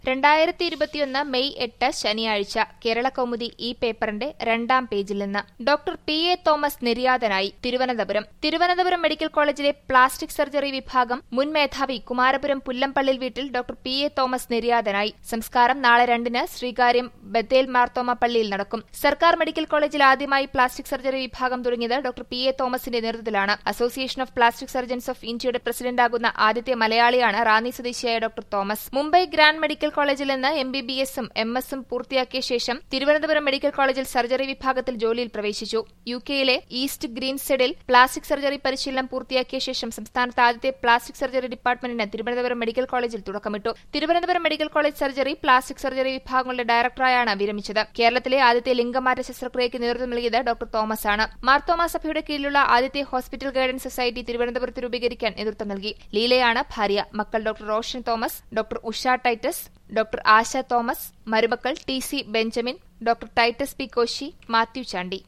രണ്ടായിരത്തി ഇരുപത്തിയൊന്ന് മെയ് എട്ട് ശനിയാഴ്ച കേരള കൗമുദി ഈ പേപ്പറിന്റെ രണ്ടാം പേജിൽ നിന്ന് ഡോക്ടർ പി എ തോമസ് നിര്യാതനായി തിരുവനന്തപുരം തിരുവനന്തപുരം മെഡിക്കൽ കോളേജിലെ പ്ലാസ്റ്റിക് സർജറി വിഭാഗം മുൻ മേധാവി കുമാരപുരം പുല്ലമ്പള്ളിൽ വീട്ടിൽ ഡോക്ടർ പി എ തോമസ് നിര്യാതനായി സംസ്കാരം നാളെ രണ്ടിന് ശ്രീകാര്യം ബത്തേൽ മാർത്തോമ പള്ളിയിൽ നടക്കും സർക്കാർ മെഡിക്കൽ കോളേജിൽ ആദ്യമായി പ്ലാസ്റ്റിക് സർജറി വിഭാഗം തുടങ്ങിയത് ഡോക്ടർ പി എ തോമസിന്റെ നേതൃത്വത്തിലാണ് association of plastic surgeons of ഇന്ത്യയുടെ പ്രസിഡന്റാകുന്ന ആദ്യത്തെ മലയാളിയാണ് റാന്നി സ്വദേശിയായ doctor Thomas Mumbai Grant medical കോളേജിൽ നിന്ന് എം ബി ബി എസും എം എസും പൂർത്തിയാക്കിയ ശേഷം തിരുവനന്തപുരം മെഡിക്കൽ കോളേജിൽ സർജറി വിഭാഗത്തിൽ ജോലിയിൽ പ്രവേശിച്ചു യു കെയിലെ ഈസ്റ്റ് ഗ്രീൻസെഡിൽ പ്ലാസ്റ്റിക് സർജറി പരിശീലനം പൂർത്തിയാക്കിയ ശേഷം സംസ്ഥാനത്ത് ആദ്യത്തെ പ്ലാസ്റ്റിക് സർജറി ഡിപ്പാർട്ട്മെന്റിന് തിരുവനന്തപുരം മെഡിക്കൽ കോളേജിൽ തുടക്കമിട്ടു Thiruvananthapuram medical college surgery plastic surgery വിഭാഗങ്ങളുടെ ഡയറക്ടറായാണ് വിരമിച്ചത് കേരളത്തിലെ ആദ്യത്തെ ലിംഗമാറ്റ ശസ്ത്രക്രിയയ്ക്ക് നേതൃത്വം നൽകിയത് ഡോക്ടർ തോമസ് ആണ് മാർത്തോമ സഭയുടെ കീഴിലുള്ള ആദ്യത്തെ ഹോസ്പിറ്റൽ ഗൈഡൻസ് സൊസൈറ്റി തിരുവനന്തപുരത്ത് രൂപീകരിക്കാൻ നേതൃത്വം നൽകി ലീലയാണ് ഭാര്യ മക്കൾ doctor Roshan Thomas doctor Usha Titus doctor Asha Thomas മരുമക്കൾ T C Benjamin doctor Titus P Koshy Mathew Chandy